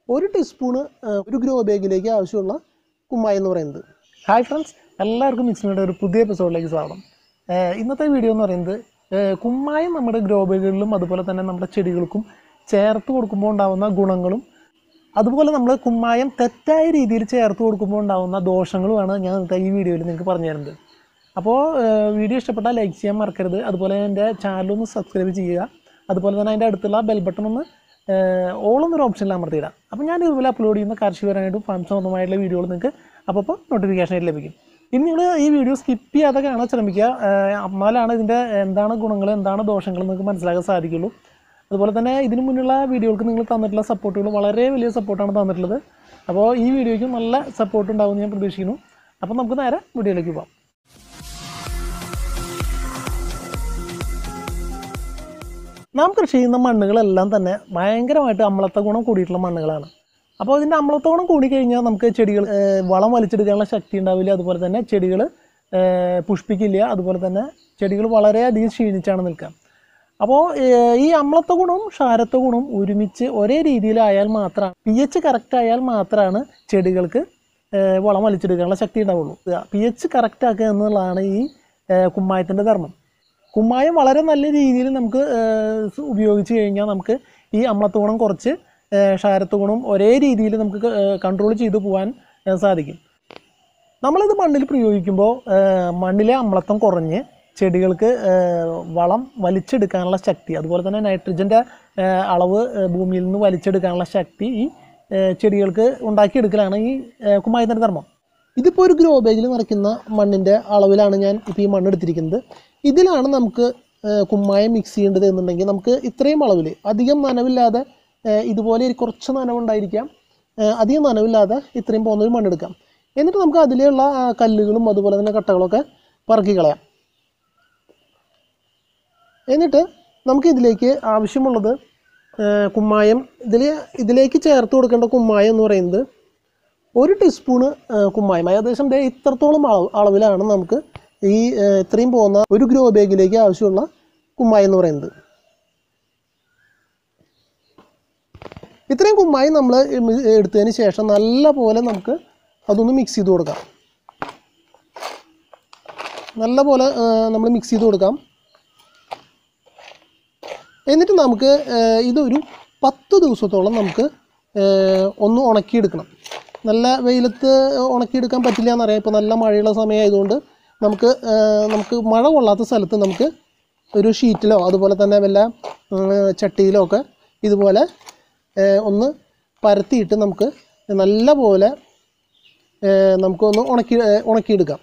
ഒരു ടീസ്പൂണ് ഒരു ഗ്രോ ബാഗിലേക്ക് ആവശ്യമുള്ള കുമ്മായി എന്ന് പറയുന്നത് ഹായ് ഫ്രണ്ട്സ് എല്ലാവർക്കും മിക്സിയുടെ ഒരു പുതിയ എപ്പിസോഡിലേക്ക് സ്വാഗതം ഏഹ് ഇന്നത്തെ വീഡിയോ എന്ന് പറയുന്നത് ഏഹ് കുമ്മായം നമ്മുടെ ഗ്രോ ബാഗുകളിലും അതുപോലെ തന്നെ നമ്മുടെ ചെടികൾക്കും ചേർത്ത് കൊടുക്കുമ്പോൾ ഉണ്ടാകുന്ന ഗുണങ്ങളും അതുപോലെ നമ്മൾ കുമ്മായം തെറ്റായ രീതിയിൽ ചേർത്ത് കൊടുക്കുമ്പോൾ ഉണ്ടാകുന്ന ദോഷങ്ങളുമാണ് ഞാൻ ഇന്നത്തെ ഈ വീഡിയോയിൽ നിങ്ങൾക്ക് പറഞ്ഞു തരുന്നത് അപ്പോൾ വീഡിയോ ഇഷ്ടപ്പെട്ടാൽ ലൈക്ക് ചെയ്യാൻ മറക്കരുത് അതുപോലെ എൻ്റെ ചാനലൊന്ന് സബ്സ്ക്രൈബ് ചെയ്യുക അതുപോലെ തന്നെ അതിൻ്റെ അടുത്തുള്ള ബെൽ ബട്ടൺ ഒന്ന് ഓൾ എന്നൊരു ഓപ്ഷനിൽ അമർത്തിയിടാം അപ്പോൾ ഞാൻ ഇതുപോലെ അപ്ലോഡ് ചെയ്യുന്ന കാർഷികപരമായിട്ടും ഫാം സംബന്ധമായിട്ടുള്ള വീഡിയോകൾ നിങ്ങൾക്ക് അപ്പോൾ നോട്ടിഫിക്കേഷൻ ആയിട്ട് ലഭിക്കും ഇനി നിങ്ങൾ ഈ വീഡിയോ സ്കിപ്പ് ചെയ്യാതെ കാണാൻ ശ്രമിക്കുക ഏഹ് എന്നാലാണ് ഇതിൻ്റെ എന്താണ് ഗുണങ്ങൾ എന്താണ് ദോഷങ്ങൾ നിങ്ങൾക്ക് മനസ്സിലാക്കാൻ സാധിക്കുള്ളൂ അതുപോലെ തന്നെ ഇതിന് മുന്നുള്ള വീഡിയോകൾക്ക് നിങ്ങൾ തന്നിട്ടുള്ള സപ്പോർട്ടുകൾ വളരെ വലിയ സപ്പോർട്ടാണ് തന്നിട്ടുള്ളത് അപ്പോൾ ഈ വീഡിയോയ്ക്ക് നല്ല സപ്പോർട്ട് ഉണ്ടാകുമെന്ന് ഞാൻ പ്രതീക്ഷിക്കുന്നു അപ്പോൾ നമുക്ക് നേരെ വീഡിയോയിലേക്ക് പോകാം നാം കൃഷി ചെയ്യുന്ന മണ്ണുകളെല്ലാം തന്നെ ഭയങ്കരമായിട്ട് അമ്ലത്വ ഗുണം കൂടിയിട്ടുള്ള മണ്ണുകളാണ് അപ്പോൾ ഇതിൻ്റെ അമ്ലത്വ ഗുണം കൂടിക്കഴിഞ്ഞാൽ നമുക്ക് ചെടികൾ ഏഹ്, വളം വലിച്ചെടുക്കാനുള്ള ശക്തി ഉണ്ടാവില്ല അതുപോലെ തന്നെ ചെടികൾ ഏഹ്, പുഷ്പിക്കില്ല അതുപോലെ തന്നെ ചെടികൾ വളരെയധികം ക്ഷീണിച്ചാണ് നിൽക്കുക അപ്പോൾ ഏഹ്, ഈ അമ്ലത്വ ഗുണവും ക്ഷാരത്വ ഗുണവും ഒരുമിച്ച് ഒരേ രീതിയിലായാൽ മാത്രമാണ് പി എച്ച് കറക്റ്റ് ആയാൽ മാത്രമാണ് ചെടികൾക്ക് ഏഹ്, വളം വലിച്ചെടുക്കാനുള്ള ശക്തി ഉണ്ടാവുള്ളൂ പി എച്ച് കറക്റ്റ് ആക്കുക എന്നുള്ളതാണ് ഈ ഏഹ്, കുമ്മായത്തിൻ്റെ ധർമ്മം കുമ്മായം വളരെ നല്ല രീതിയിൽ നമുക്ക് ഏഹ്, സ് ഉപയോഗിച്ച് കഴിഞ്ഞാൽ നമുക്ക് ഈ അമ്ലത്വ ഗുണം കുറച്ച് ഏഹ്, ക്ഷാരത്വ ഗുണം ഒരേ രീതിയിൽ നമുക്ക് കൺട്രോൾ ചെയ്തു പോകാൻ ഏഹ്, സാധിക്കും നമ്മളിത് മണ്ണിൽ പ്രയോഗിക്കുമ്പോൾ ഏഹ്, മണ്ണിലെ അമ്ലത്വം കുറഞ്ഞ് ചെടികൾക്ക് ഏഹ്, വളം വലിച്ചെടുക്കാനുള്ള ശക്തി അതുപോലെ തന്നെ നൈട്രജൻ്റെ ഏഹ്, അളവ് ഏഹ്, ഭൂമിയിൽ നിന്ന് വലിച്ചെടുക്കാനുള്ള ശക്തി ഈ ഏഹ്, ചെടികൾക്ക് ഉണ്ടാക്കിയെടുക്കലാണ് ഈ ഏഹ്, കുമ്മായത്തിൻ്റെ ധർമ്മം ഇതിപ്പോൾ ഒരു ഗ്രോ ബാഗിൽ നിറയ്ക്കുന്ന മണ്ണിൻ്റെ അളവിലാണ് ഞാൻ ഇപ്പോൾ ഈ മണ്ണ് എടുത്തിരിക്കുന്നത് ഇതിലാണ് നമുക്ക് ഏഹ്, കുമ്മായം മിക്സ് ചെയ്യേണ്ടത് എന്നുണ്ടെങ്കിൽ നമുക്ക് ഇത്രയും അളവിൽ അധികം നനവില്ലാതെ ഏഹ്, ഇതുപോലെ ഒരു കുറച്ച് നനവുണ്ടായിരിക്കാം ഏഹ്, അധികം നനവില്ലാതെ ഇത്രയും പോകുന്ന ഒരു മണ്ണെടുക്കാം എന്നിട്ട് നമുക്ക് അതിലുള്ള ആ, കല്ലുകളും അതുപോലെ തന്നെ കട്ടകളൊക്കെ പറക്കി കളയാം എന്നിട്ട് നമുക്ക് ഇതിലേക്ക് ആവശ്യമുള്ളത് ഏഹ്, കുമ്മായം ഇതിൽ ഇതിലേക്ക് ചേർത്ത് കൊടുക്കേണ്ട കുമ്മായം എന്ന് പറയുന്നത് ഒരു ടീസ്പൂണ് ഏഹ്, കുമ്മായം ഏകദേശം ദേ ഇത്രത്തോളം അളവ് അളവിലാണ് നമുക്ക് ഈ ഏഹ്, ഇത്രയും പോകുന്ന ഒരു ഗ്രോ ബാഗിലേക്ക് ആവശ്യമുള്ള കുമ്മായം എന്ന് പറയുന്നത് ഇത്രയും കുമ്മായം നമ്മൾ എടുത്തതിന് ശേഷം നല്ല പോലെ നമുക്ക് അതൊന്ന് മിക്സ് ചെയ്ത് കൊടുക്കാം നല്ല പോലെ നമ്മൾ മിക്സ് ചെയ്ത് കൊടുക്കാം എന്നിട്ട് നമുക്ക് ഏഹ്, ഇതൊരു പത്ത് ദിവസത്തോളം നമുക്ക് ഏഹ്, ഒന്ന് ഉണക്കിയെടുക്കണം നല്ല വെയിലത്ത് ഉണക്കിയെടുക്കാൻ പറ്റില്ല എന്നറിയാം ഇപ്പോൾ നല്ല മഴയുള്ള സമയമായതുകൊണ്ട് നമുക്ക് ഏഹ്, നമുക്ക് മഴ കൊള്ളാത്ത സ്ഥലത്ത് നമുക്ക് ഒരു ഷീറ്റിലോ അതുപോലെ തന്നെ വല്ല ഉം, ചട്ടിയിലോ ഒക്കെ ഇതുപോലെ ഏഹ്, ഒന്ന് പരത്തിയിട്ട് നമുക്ക് നല്ല പോലെ ഏഹ്, നമുക്കൊന്ന് ഉണക്കി ഏഹ്, ഉണക്കിയെടുക്കാം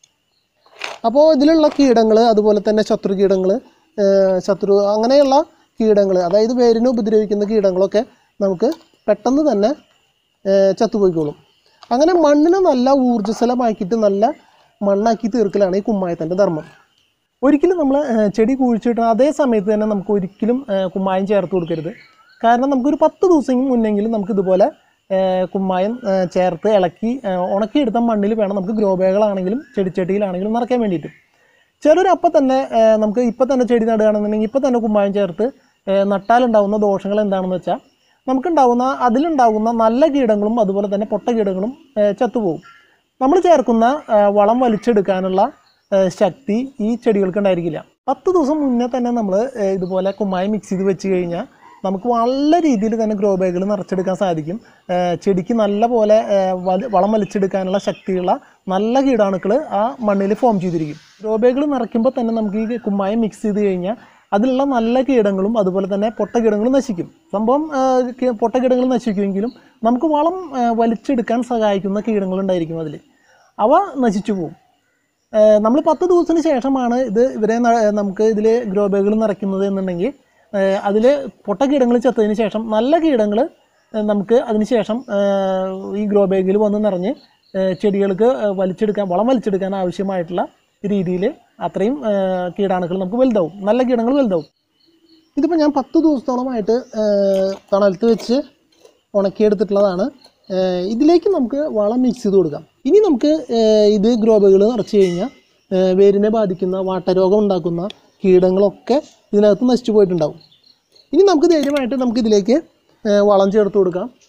അപ്പോൾ ഇതിലുള്ള കീടങ്ങൾ അതുപോലെ തന്നെ ശത്രു കീടങ്ങൾ ശത്രു അങ്ങനെയുള്ള കീടങ്ങൾ അതായത് വേരിനെ ഉപദ്രവിക്കുന്ന കീടങ്ങളൊക്കെ നമുക്ക് പെട്ടെന്ന് തന്നെ ഏഹ്, ചത്തുപോയിക്കോളും അങ്ങനെ മണ്ണിനെ നല്ല ഊർജ്ജസ്വലമാക്കിയിട്ട് നല്ല മണ്ണാക്കി തീർക്കലാണ് ഈ കുമ്മായത്തിൻ്റെ ധർമ്മം ഒരിക്കലും നമ്മൾ ചെടി കുഴിച്ചിട്ട് അതേ സമയത്ത് തന്നെ നമുക്ക് ഒരിക്കലും ഏഹ്, കുമ്മായം ചേർത്ത് കൊടുക്കരുത് കാരണം നമുക്കൊരു പത്ത് ദിവസം മുന്നെങ്കിലും നമുക്ക് ഇതുപോലെ ഏഹ്, കുമ്മായം ഏഹ്, ചേർത്ത് ഇളക്കി ഏഹ്, ഉണക്കിയെടുത്ത മണ്ണിൽ വേണം നമുക്ക് ഗ്രോ ബാഗുകളാണെങ്കിലും ചെടിച്ചട്ടിയിലാണെങ്കിലും നിറയ്ക്കാൻ വേണ്ടിയിട്ട് ചിലർ അപ്പം തന്നെ ഏഹ്, നമുക്ക് ഇപ്പം തന്നെ ചെടി നടുകയാണെന്നുണ്ടെങ്കിൽ ഇപ്പം തന്നെ കുമ്മായം ചേർത്ത് ഏഹ്, നട്ടാലുണ്ടാവുന്ന ദോഷങ്ങൾ എന്താണെന്ന് വെച്ചാൽ നമുക്കുണ്ടാകുന്ന അതിലുണ്ടാകുന്ന നല്ല കീടങ്ങളും അതുപോലെ തന്നെ പൊട്ട കീടങ്ങളും ഏഹ്, ചത്തുപോകും നമ്മൾ ചേർക്കുന്ന ഏഹ്, വളം വലിച്ചെടുക്കാനുള്ള ഏഹ്, ശക്തി ഈ ചെടികൾക്ക് ഉണ്ടായിരിക്കില്ല പത്ത് ദിവസം മുന്നേ തന്നെ നമ്മൾ ഇതുപോലെ കുമ്മായം മിക്സ് ചെയ്ത് വെച്ച് കഴിഞ്ഞാൽ നമുക്ക് നല്ല രീതിയിൽ തന്നെ ഗ്രോ ബാഗുകൾ നിറച്ചെടുക്കാൻ സാധിക്കും ഏഹ്, ചെടിക്ക് നല്ല പോലെ ഏഹ്, വല- വളം വലിച്ചെടുക്കാനുള്ള ശക്തിയുള്ള നല്ല കീടാണുക്കൾ ആ മണ്ണിൽ ഫോം ചെയ്തിരിക്കും ഗ്രോ ബാഗുകൾ നിറയ്ക്കുമ്പോൾ തന്നെ നമുക്ക് ഈ കുമ്മായം മിക്സ് ചെയ്ത് കഴിഞ്ഞാൽ അതിലുള്ള നല്ല കീടങ്ങളും അതുപോലെ തന്നെ പൊട്ട കീടങ്ങളും നശിക്കും സംഭവം ഏഹ്, കീ- പൊട്ട കീടങ്ങൾ നശിക്കുമെങ്കിലും നമുക്ക് വളം ഏഹ്, വലിച്ചെടുക്കാൻ സഹായിക്കുന്ന കീടങ്ങളുണ്ടായിരിക്കും അതിൽ അവ നശിച്ചു പോകും നമ്മൾ പത്ത് ദിവസത്തിന് ശേഷമാണ് ഇത് ഇവരെ ന- നമുക്ക് ഇതിൽ ഗ്രോ ബാഗുകൾ നിറയ്ക്കുന്നത് എന്നുണ്ടെങ്കിൽ അതിൽ പൊട്ട കീടങ്ങൾ ചത്തതിന് ശേഷം നല്ല കീടങ്ങൾ നമുക്ക് അതിന് ശേഷം ഏഹ്, ഈ ഗ്രോ ബാഗിൽ വന്ന് നിറഞ്ഞ് ഏഹ്, ചെടികൾക്ക് ഏഹ്, വലിച്ചെടുക്കാൻ വളം വലിച്ചെടുക്കാൻ ആവശ്യമായിട്ടുള്ള രീതിയിൽ അത്രയും ഏഹ്, കീടാണുക്കൾ നമുക്ക് വലുതാവും നല്ല കീടങ്ങൾ വലുതാവും ഇതിപ്പോൾ ഞാൻ പത്ത് ദിവസത്തോളമായിട്ട് ഏഹ്, തണലത്ത് വെച്ച് ഉണക്കിയെടുത്തിട്ടുള്ളതാണ് ഏഹ്, ഇതിലേക്ക് നമുക്ക് വളം മിക്സ് ചെയ്ത് കൊടുക്കാം ഇനി നമുക്ക് ഏഹ്, ഇത് ഗ്രോബുകൾ നിറച്ച് കഴിഞ്ഞാൽ ഏഹ്, വേരിനെ ബാധിക്കുന്ന വാട്ടരോഗം ഉണ്ടാക്കുന്ന കീടങ്ങളൊക്കെ ഇതിനകത്ത് നശിച്ചു പോയിട്ടുണ്ടാവും ഇനി നമുക്ക് ധൈര്യമായിട്ട് നമുക്ക് ഇതിലേക്ക് ഏഹ്, വളം ചേർത്ത് കൊടുക്കാം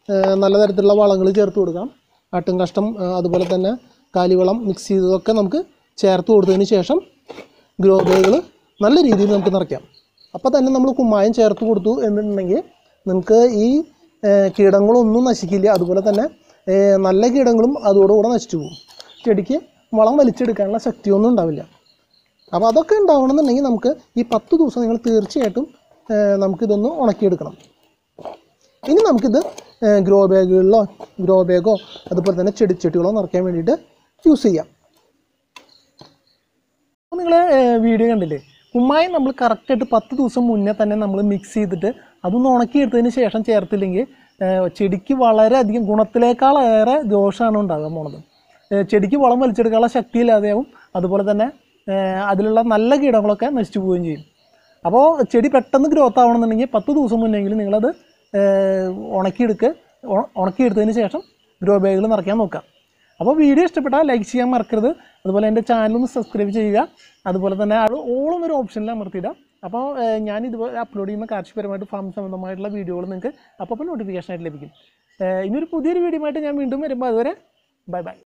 ഏഹ്, നല്ല തരത്തിലുള്ള വളങ്ങൾ ചേർത്ത് കൊടുക്കാം ആട്ടും കഷ്ടം ഏഹ്, അതുപോലെ തന്നെ കാലിവളം മിക്സ് ചെയ്തതൊക്കെ നമുക്ക് ചേർത്ത് കൊടുത്തതിന് ശേഷം ഗ്രോ ബാഗുകൾ നല്ല രീതിയിൽ നമുക്ക് നിറയ്ക്കാം അപ്പോൾ തന്നെ നമ്മൾ കുമ്മായം ചേർത്ത് കൊടുത്തു എന്നുണ്ടെങ്കിൽ നിങ്ങൾക്ക് ഈ ഏഹ്, കീടങ്ങളൊന്നും നശിക്കില്ല അതുപോലെ തന്നെ ഏഹ്, നല്ല കീടങ്ങളും അതോടുകൂടെ നശിച്ചു പോകും ചെടിക്ക് വളം വലിച്ചെടുക്കാനുള്ള ശക്തിയൊന്നും ഉണ്ടാവില്ല അപ്പോൾ അതൊക്കെ ഉണ്ടാവണമെന്നുണ്ടെങ്കിൽ നമുക്ക് ഈ പത്ത് ദിവസം നിങ്ങൾ തീർച്ചയായിട്ടും ഏഹ്, നമുക്കിതൊന്ന് ഉണക്കിയെടുക്കണം ഇനി നമുക്കിത് ഗ്രോ ബാഗുകളിലോ ഗ്രോ ബാഗോ അതുപോലെ തന്നെ ചെടിച്ചട്ടികളോ നിറയ്ക്കാൻ വേണ്ടിയിട്ട് യൂസ് ചെയ്യാം അപ്പോൾ നിങ്ങൾ വീഡിയോ കണ്ടില്ലേ കുമ്മായം നമ്മൾ കറക്റ്റായിട്ട് പത്ത് ദിവസം മുന്നേ തന്നെ നമ്മൾ മിക്സ് ചെയ്തിട്ട് അതൊന്ന് ഉണക്കിയെടുത്തതിന് ശേഷം ചേർത്തില്ലെങ്കിൽ ഏഹ്, ചെടിക്ക് വളരെയധികം ഗുണത്തിലേക്കാളേറെ ദോഷമാണ് ഉണ്ടാകാൻ പോണത് ഏഹ്, ചെടിക്ക് വളം വലിച്ചെടുക്കാനുള്ള ശക്തി ഇല്ലാതെയാവും അതുപോലെ തന്നെ ഏഹ്, അതിലുള്ള നല്ല കീടങ്ങളൊക്കെ നശിച്ചു പോവുകയും ചെയ്യും അപ്പോൾ ചെടി പെട്ടെന്ന് ഗ്രോത്ത് ആവണമെന്നുണ്ടെങ്കിൽ പത്ത് ദിവസം മുന്നെങ്കിലും നിങ്ങളത് ഏഹ്, ഉണക്കിയെടുക്ക് ഉണ- ഉണക്കിയെടുത്തതിന് ശേഷം ഗ്രോ ബാഗുകൾ നിറയ്ക്കാൻ നോക്കാം അപ്പോൾ വീഡിയോ ഇഷ്ടപ്പെട്ടാൽ ലൈക്ക് ചെയ്യാൻ മറക്കരുത് അതുപോലെ എൻ്റെ ചാനൽ ഒന്ന് സബ്സ്ക്രൈബ് ചെയ്യുക അതുപോലെ തന്നെ അത് ഓളും ഒരു ഓപ്ഷനിൽ അമർത്തിയിടാം അപ്പോൾ ഏഹ്, ഞാൻ ഇതുപോലെ അപ്ലോഡ് ചെയ്യുന്ന കാർഷികപരമായിട്ട് ഫാം സംബന്ധമായിട്ടുള്ള വീഡിയോകൾ നിങ്ങൾക്ക് അപ്പോൾ നോട്ടിഫിക്കേഷൻ ആയിട്ട് ലഭിക്കും ഏഹ്, ഇനിയൊരു പുതിയൊരു വീഡിയോ ആയിട്ട് ഞാൻ വീണ്ടും വരുമ്പോൾ അതുവരെ ബൈ ബൈ